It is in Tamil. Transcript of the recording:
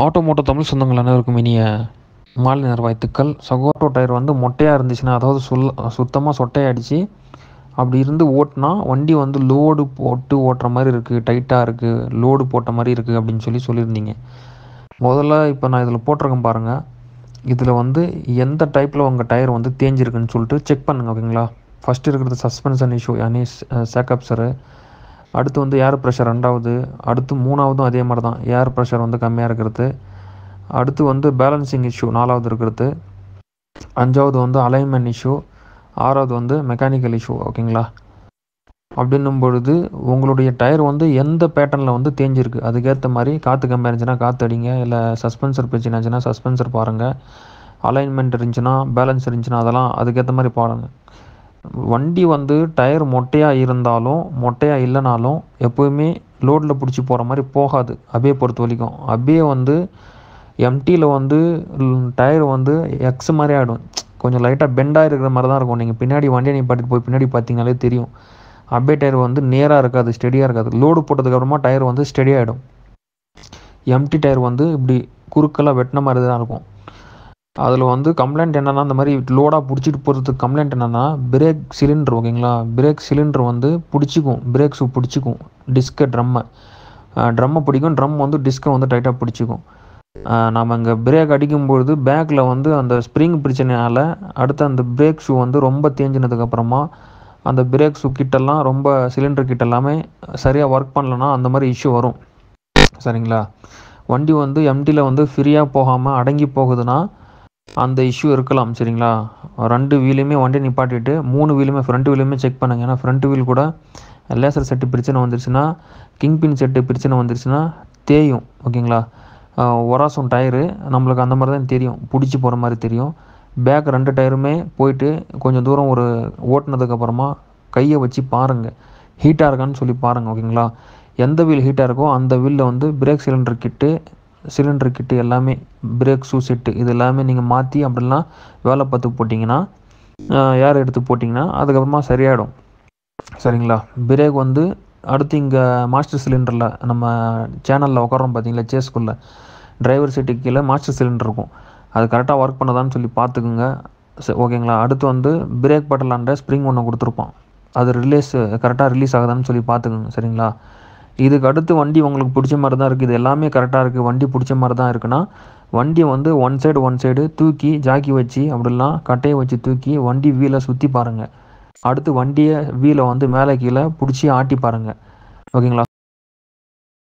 ஆட்டோமோட்டோ தமிழ் சொந்தங்கள் அனைவருக்கும் இனிய மாலை நேர வாழ்த்துக்கள் சகோட்டோ டயர் வந்து மொட்டையாக இருந்துச்சுன்னா அதாவது சொல் சுத்தமாக சொட்டையாயிடுச்சு அப்படி இருந்து ஓட்டினா வண்டி வந்து லோடு போட்டு ஓட்டுற மாதிரி இருக்குது டைட்டாக இருக்குது லோடு போட்ட மாதிரி இருக்குது அப்படின்னு சொல்லி சொல்லியிருந்தீங்க முதல்ல இப்போ நான் இதில் போட்டிருக்கேன் பாருங்கள் இதில் வந்து எந்த டைப்பில் உங்கள் டயர் வந்து தேஞ்சிருக்குன்னு சொல்லிட்டு செக் பண்ணுங்கள் ஓகேங்களா ஃபஸ்ட்டு இருக்கிறது சஸ்பென்ஷன் இஷ்யூ யானி சேக்கப்சரு அடுத்து வந்து ஏர் ப்ரெஷர் ரெண்டாவது அடுத்து மூணாவதும் அதே மாதிரி தான் ஏர் ப்ரெஷர் வந்து கம்மியாக இருக்கிறது அடுத்து வந்து பேலன்சிங் இஷ்யூ நாலாவது இருக்கிறது அஞ்சாவது வந்து அலைன்மெண்ட் இஷ்யூ ஆறாவது வந்து மெக்கானிக்கல் இஷ்யூ ஓகேங்களா அப்படின்னும் பொழுது உங்களுடைய டயர் வந்து எந்த பேட்டர்னில் வந்து தேஞ்சிருக்கு அதுக்கேற்ற மாதிரி காற்று கம்மியாக இருந்துச்சுன்னா காற்று அடிங்க இல்லை சஸ்பென்சர் பிரச்சனை இருந்துச்சுன்னா சஸ்பென்சர் பாருங்கள் அலைன்மெண்ட் இருந்துச்சுன்னா பேலன்ஸ் இருந்துச்சுன்னா அதெல்லாம் அதுக்கேற்ற மாதிரி பாருங்கள் வண்டி வந்து டயர் மொட்டையாக இருந்தாலும் மொட்டையாக இல்லைனாலும் எப்போயுமே லோடில் பிடிச்சி போகிற மாதிரி போகாது அபே பொறுத்த வரைக்கும் அபே வந்து எம்டியில் வந்து டயர் வந்து எக்ஸ் மாதிரி ஆகிடும் கொஞ்சம் லைட்டாக பெண்டாக இருக்கிற மாதிரி தான் இருக்கும் நீங்கள் பின்னாடி வண்டியை நிப்பாட்டிட்டு போய் பின்னாடி பார்த்தீங்கனாலே தெரியும் அபே டயர் வந்து நேராக இருக்காது ஸ்டெடியாக இருக்காது லோடு போட்டதுக்கப்புறமா டயர் வந்து ஸ்டெடி ஆகிடும் எம்டி டயர் வந்து இப்படி குறுக்கெல்லாம் வெட்டின மாதிரி தான் இருக்கும் அதில் வந்து கம்ப்ளைண்ட் என்னென்னா இந்த மாதிரி லோடாக பிடிச்சிட்டு போகிறதுக்கு கம்ப்ளைண்ட் என்னென்னா பிரேக் சிலிண்டர் ஓகேங்களா பிரேக் சிலிண்டர் வந்து பிடிச்சிக்கும் பிரேக் ஷூ பிடிச்சிக்கும் டிஸ்கை ட்ரம்மை ட்ரம்மை பிடிக்கும் ட்ரம் வந்து டிஸ்கை வந்து டைட்டாக பிடிச்சிக்கும் நம்ம இங்கே பிரேக் அடிக்கும்பொழுது பேக்கில் வந்து அந்த ஸ்ப்ரிங் பிரச்சனையால் அடுத்து அந்த பிரேக் ஷூ வந்து ரொம்ப தேஞ்சினதுக்கப்புறமா அந்த பிரேக் ஷூ கிட்டெல்லாம் ரொம்ப சிலிண்டர் கிட்ட எல்லாமே சரியாக ஒர்க் பண்ணலன்னா அந்த மாதிரி இஷ்யூ வரும் சரிங்களா வண்டி வந்து எம்டியில் வந்து ஃப்ரீயாக போகாமல் அடங்கி போகுதுன்னா அந்த இஷ்யூ இருக்கலாம் சரிங்களா ரெண்டு வீலையுமே வண்டி நிப்பாட்டிட்டு மூணு வீலுமே ஃப்ரண்ட் வீலுமே செக் பண்ணுங்கள் ஏன்னா ஃப்ரண்ட் வீல் கூட லேசர் செட்டு பிரச்சனை வந்துருச்சுன்னா கிங் பின் செட்டு பிரச்சனை வந்துருச்சுன்னா தேயும் ஓகேங்களா ஒராசம் டயரு நம்மளுக்கு அந்த மாதிரி தான் தெரியும் பிடிச்சி போகிற மாதிரி தெரியும் பேக் ரெண்டு டயருமே போயிட்டு கொஞ்சம் தூரம் ஒரு ஓட்டினதுக்கப்புறமா கையை வச்சு பாருங்கள் ஹீட்டாக இருக்கான்னு சொல்லி பாருங்கள் ஓகேங்களா எந்த வீல் ஹீட்டாக இருக்கோ அந்த வீலில் வந்து brake cylinder kit cylinder kit எல்லாமே பிரேக் ஷூ செட்டு இது எல்லாமே நீங்கள் மாற்றி அப்படிலாம் வேலை பார்த்து போட்டிங்கன்னா ஏர் எடுத்து போட்டிங்கன்னா அதுக்கப்புறமா சரியாயிடும் சரிங்களா பிரேக் வந்து அடுத்து இங்கே மாஸ்டர் சிலிண்டரில் நம்ம சேனலில் உட்காரோம் பார்த்தீங்களா சேஸ்குள்ளே டிரைவர் சீட்டுக்கு கீழே மாஸ்டர் சிலிண்டர் இருக்கும் அது கரெக்டாக ஒர்க் பண்ணதான்னு சொல்லி பார்த்துக்குங்க ஓகேங்களா அடுத்து வந்து பிரேக் பட்டலாண்ட ஸ்ப்ரிங் ஒன்று கொடுத்துருப்போம் அது ரிலீஸ் கரெக்டாக ரிலீஸ் ஆகுதான்னு சொல்லி பார்த்துக்குங்க சரிங்களா இதுக்கு அடுத்து வண்டி உங்களுக்கு பிடிச்ச மாதிரி தான் இருக்குது இது எல்லாமே கரெக்டாக இருக்குது வண்டி பிடிச்ச மாதிரி தான் இருக்குன்னா வண்டியை வந்து ஒன் சைடு ஒன் சைடு தூக்கி ஜாக்கி வச்சு அப்படிலாம் கட்டையை வச்சு தூக்கி வண்டி வீலை சுற்றி பாருங்கள் அடுத்து வண்டியை வீலை வந்து மேலே கீழே பிடிச்சி ஆட்டி பாருங்கள் ஓகேங்களா